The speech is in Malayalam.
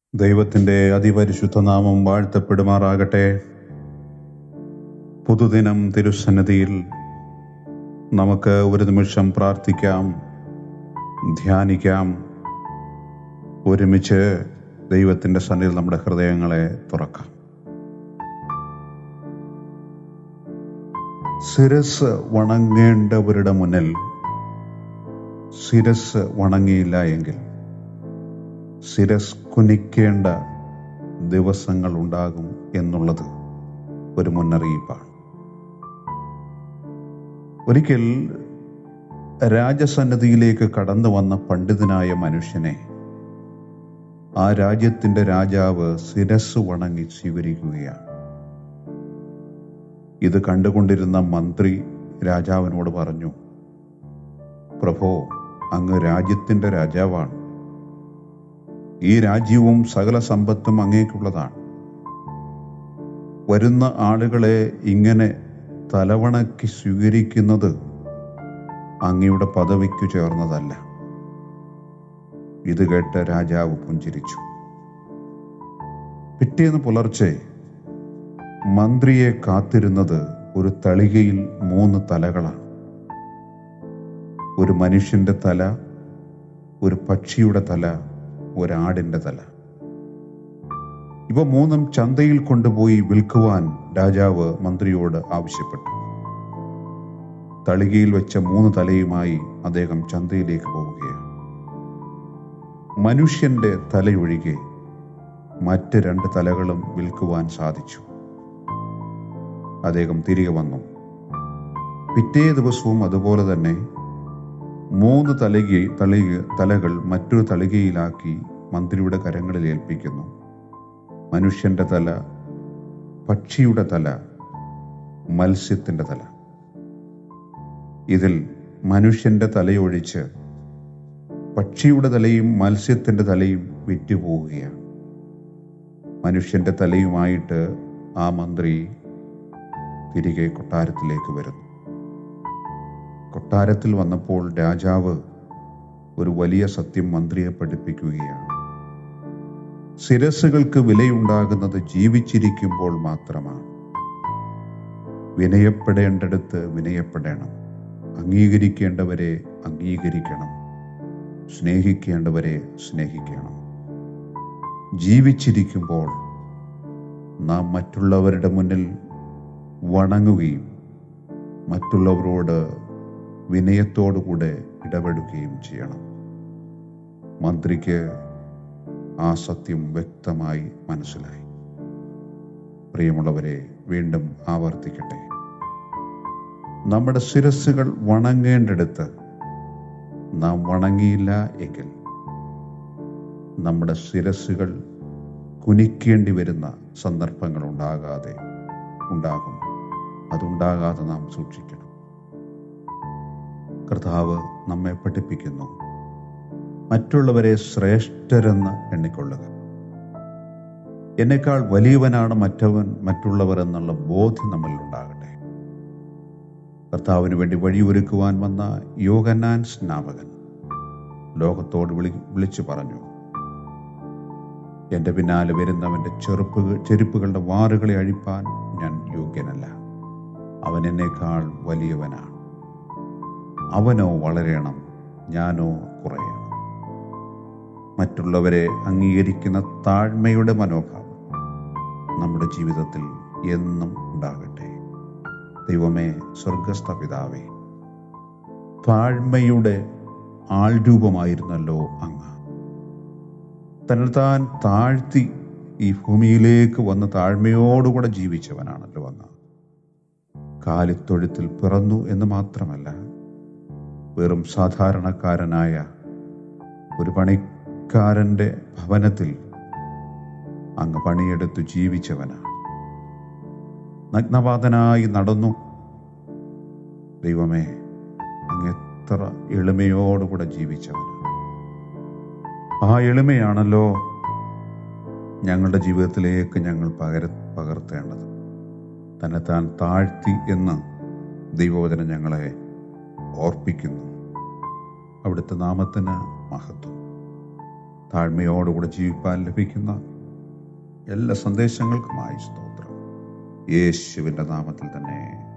ദൈവത്തിൻ്റെ അതിപരിശുദ്ധ നാമം വാഴ്ത്തപ്പെടുമാറാകട്ടെ പുതുദിനം തിരുസന്നിധിയിൽ നമുക്ക് ഒരു നിമിഷം പ്രാർത്ഥിക്കാം ധ്യാനിക്കാം ഒരുമിച്ച് ദൈവത്തിൻ്റെ സന്നിധിയിൽ നമ്മുടെ ഹൃദയങ്ങളെ തുറക്കാം ശിരസ് വണങ്ങേണ്ടവരുടെ മുന്നിൽ ശിരസ് വണങ്ങിയില്ല എങ്കിൽ ശിരസ് കുനിക്കേണ്ട ദിവസങ്ങൾ ഉണ്ടാകും എന്നുള്ളത് ഒരു മുന്നറിയിപ്പാണ് ഒരിക്കൽ രാജസന്നിധിയിലേക്ക് കടന്നു വന്ന പണ്ഡിതനായ മനുഷ്യനെ ആ രാജ്യത്തിന്റെ രാജാവ് ശിരസ് വണങ്ങി സ്വീകരിക്കുകയാണ് ഇത് കണ്ടുകൊണ്ടിരുന്ന മന്ത്രി രാജാവിനോട് പറഞ്ഞു പ്രഭോ അങ്ങ് രാജ്യത്തിന്റെ രാജാവാണ് ഈ രാജ്യവും സകല സമ്പത്തും അങ്ങേക്കുള്ളതാണ് വരുന്ന ആളുകളെ ഇങ്ങനെ തലവണക്കി സ്വീകരിക്കുന്നത് അങ്ങയുടെ പദവിക്കു ചേർന്നതല്ല ഇത് കേട്ട് രാജാവ് പുഞ്ചിരിച്ചു പിറ്റേന്ന് പുലർച്ചെ മന്ത്രിയെ കാത്തിരുന്നത് ഒരു തളികയിൽ മൂന്ന് തലകളാണ് ഒരു മനുഷ്യന്റെ തല ഒരു പക്ഷിയുടെ തല ഒരാടിന്റെ തല ഇവ മൂന്നും ചന്തയിൽ കൊണ്ടുപോയി വിൽക്കുവാൻ രാജാവ് മന്ത്രിയോട് ആവശ്യപ്പെട്ടു തളികയിൽ വെച്ച മൂന്ന് തലയുമായി അദ്ദേഹം ചന്തയിലേക്ക് പോവുകയാണ് മനുഷ്യന്റെ തലയൊഴികെ മറ്റ് രണ്ട് തലകളും വിൽക്കുവാൻ സാധിച്ചു അദ്ദേഹം തിരികെ വന്നു പിറ്റേ ദിവസവും അതുപോലെ തന്നെ മൂന്ന് തളിക തളിക തലകൾ മറ്റൊരു തളികയിലാക്കി മന്ത്രിയുടെ കരങ്ങളിൽ ഏൽപ്പിക്കുന്നു മനുഷ്യന്റെ തല പക്ഷിയുടെ തല മത്സ്യത്തിന്റെ തല ഇതിൽ മനുഷ്യന്റെ തലയൊഴിച്ച് പക്ഷിയുടെ തലയും മത്സ്യത്തിന്റെ തലയും വിറ്റുപോവുകയാണ് മനുഷ്യന്റെ തലയുമായിട്ട് ആ മന്ത്രി തിരികെ കൊട്ടാരത്തിലേക്ക് വരുന്നു കൊട്ടാരത്തിൽ വന്നപ്പോൾ രാജാവ് ഒരു വലിയ സത്യം മന്ത്രിയെ പഠിപ്പിക്കുകയാണ് ശിരസുകൾക്ക് വിലയുണ്ടാകുന്നത് ജീവിച്ചിരിക്കുമ്പോൾ മാത്രമാണ് വിനയപ്പെടേണ്ടടുത്ത് വിനയപ്പെടണം അംഗീകരിക്കേണ്ടവരെ അംഗീകരിക്കണം സ്നേഹിക്കേണ്ടവരെ സ്നേഹിക്കണം ജീവിച്ചിരിക്കുമ്പോൾ നാം മറ്റുള്ളവരുടെ മുന്നിൽ വണങ്ങുകയും മറ്റുള്ളവരോട് വിനയത്തോടുകൂടെ ഇടപെടുകയും ചെയ്യണം മന്ത്രിക്ക് ആ സത്യം വ്യക്തമായി മനസ്സിലായി പ്രിയമുള്ളവരെ വീണ്ടും ആവർത്തിക്കട്ടെ നമ്മുടെ ശിരസ്സുകൾ വണങ്ങേണ്ടടുത്ത് നാം വണങ്ങിയില്ല എങ്കിൽ നമ്മുടെ ശിരസ്സുകൾ കുനിക്കേണ്ടി വരുന്ന സന്ദർഭങ്ങൾ ഉണ്ടാകാതെ ഉണ്ടാകും അതുണ്ടാകാതെ നാം സൂക്ഷിക്കണം കർത്താവ് നമ്മെ പഠിപ്പിക്കുന്നു മറ്റുള്ളവരെ ശ്രേഷ്ഠരെന്ന് എണ്ണിക്കൊള്ളുക എന്നെക്കാൾ വലിയവനാണ് മറ്റവൻ മറ്റുള്ളവർ എന്നുള്ള ബോധ്യം നമ്മിൽ ഉണ്ടാകട്ടെ കർത്താവിന് വേണ്ടി വഴിയൊരുക്കുവാൻ വന്ന യോഗന്നാൻ സ്നാപകൻ ലോകത്തോട് വിളി വിളിച്ചു പറഞ്ഞു എന്റെ പിന്നാലെ വരുന്നവന്റെ ചെറുപ്പുകൾ ചെരുപ്പുകളുടെ വാറുകളെ അഴിപ്പാൻ ഞാൻ യോഗ്യനല്ല അവൻ എന്നേക്കാൾ വലിയവനാണ് അവനോ വളരണം ഞാനോ കുറയണം മറ്റുള്ളവരെ അംഗീകരിക്കുന്ന താഴ്മയുടെ മനോഭാവം നമ്മുടെ ജീവിതത്തിൽ എന്നും ഉണ്ടാകട്ടെ ദൈവമേ സ്വർഗസ്ഥ പിതാവേ താഴ്മയുടെ ആൾരൂപമായിരുന്നല്ലോ അങ്ങ് തന്നെത്താൻ താഴ്ത്തി ഈ ഭൂമിയിലേക്ക് വന്ന് താഴ്മയോടുകൂടെ ജീവിച്ചവനാണല്ലോ അങ്ങ് കാലിത്തൊഴുത്തിൽ പിറന്നു എന്ന് മാത്രമല്ല വെറും സാധാരണക്കാരനായ ഒരു പണിക്കാരന്റെ ഭവനത്തിൽ അങ്ങ് പണിയെടുത്തു ജീവിച്ചവനാണ് നഗ്നപാതനായി നടന്നു ദൈവമേ അങ്ങ് എത്ര എളിമയോടുകൂടെ ജീവിച്ചവനാണ് ആ എളിമയാണല്ലോ ഞങ്ങളുടെ ജീവിതത്തിലേക്ക് ഞങ്ങൾ പകര പകർത്തേണ്ടത് തന്നെത്താൻ താഴ്ത്തി എന്ന് ദൈവവചനം ഞങ്ങളെ ഓർപ്പിക്കുന്നു അവിടുത്തെ നാമത്തിന് മഹത്വം താഴ്മയോടുകൂടെ ജീവിപ്പാൻ ലഭിക്കുന്ന എല്ലാ സന്ദേശങ്ങൾക്കുമായി സ്തോത്രം യേശുവിൻ്റെ നാമത്തിൽ തന്നെ